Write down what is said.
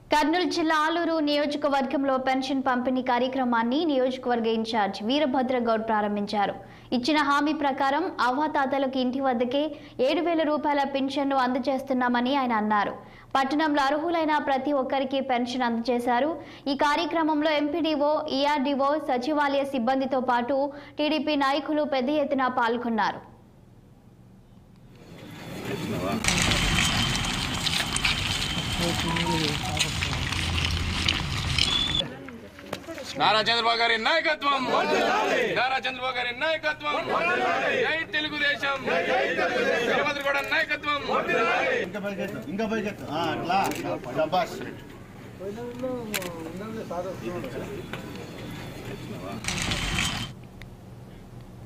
కర్నూలు జిల్లా ఆలూరు నియోజకవర్గంలో పెన్షన్ పంపిణీ కార్యక్రమాన్ని నియోజకవర్గ ఇన్ఛార్జ్ వీరభద్ర గౌడ్ ప్రారంభించారు ఇచ్చిన హామీ ప్రకారం అవ్వాతాతలకు ఇంటి వద్దకే ఏడు వేల రూపాయల పెన్షన్ను అందజేస్తున్నామని ఆయన అన్నారు పట్టణంలో అర్హులైన ప్రతి ఒక్కరికి పెన్షన్ అందజేశారు ఈ కార్యక్రమంలో ఎంపీడీఓ ఈఆర్డీఓ సచివాలయ సిబ్బందితో పాటు టీడీపీ నాయకులు పెద్ద ఎత్తున పాల్గొన్నారు నారా చంద్రబాబు గారి నాయకత్వం నారా చంద్రబాబు గారి నాయకత్వం జై తెలుగుదేశం వీరభద్రగౌడ నాయకత్వం ఇంకా పైకెత్తు ఇంకా పైకెత్తు ఆ, అట్లా శబాష్